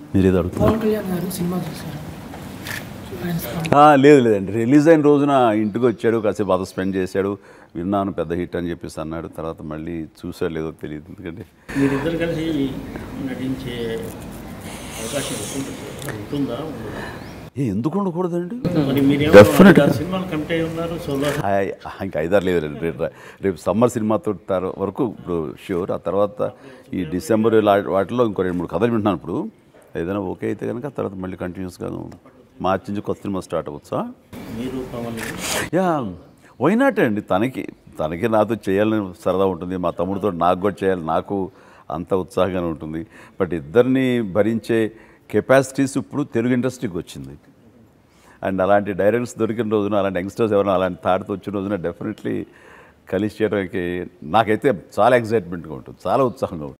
మీరు ఏదో అడుగుతున్నారు పవన్ కళ్యాణ్ గారు సినిమా చూశారు ఆయన స్పందన. ఆ, లేదు లేదండి రిలీజ్ అయిన రోజున ఇంటికి వచ్చాడు కాసేపు అదో స్పెండ్ చేశాడు విన్నాను పెద్ద హిట్ అని చెప్పేసి అన్నాడు తర్వాత మళ్ళీ చూసాడు లేదో తెలియదు ఎందుకంటే మీరిద్దరు కలిసి నటించే అవకాశం ఉంటుంది సార్ ఉంటుందా ఉండదా? ఏ ఎందుకు ఉండకూడదండి మరి మీరేమో Definitely. ఐదారు సినిమాలు కమిట్ అయి ఉన్నారు సోలో హాయ్, ఇంకా ఐదారు లేదు రేపు రేపు- రేపు సమ్మర్ సినిమాతో తర- వరకు ఇప్పుడు షూర్ ఆ తర్వాత ఈ డిసెంబర్ ఇలా- వాటిలో ఇంకో రెండు మూడు కథలు వింటున్నాను ఇప్పుడు ఏదైనా ఓకే అయితే కనుక తర్వాత మళ్ళీ కంటిన్యూస్గాను మార్చి నుంచి కొత్త సినిమా స్టార్ట్ అవ్వచ్చా మీరు పవన్ యా వైనాట్ అండి తనకి తనకి నాతో చేయాలని సరదా ఉంటుంది మా తమ్ముడితో నాకు కూడా చేయాలి నాకు అంత ఉత్సాహంగానే ఉంటుంది బట్ ఇద్దరిని భరించే కెపాసిటీస్ ఇప్పుడు తెలుగు ఇండస్ట్రీకి వచ్చింది అండ్ అలాంటి డైరెక్టర్స్ దొరికిన రోజున అలాంటి యంగ్స్టర్స్ ఎవరైనా అలాంటి థాట్తో వచ్చిన రోజున డెఫినెట్లీ కలిసి చేయడానికి నాకైతే చాలా ఎక్సైట్మెంట్గా ఉంటుంది చాలా ఉత్సాహంగా ఉంటుంది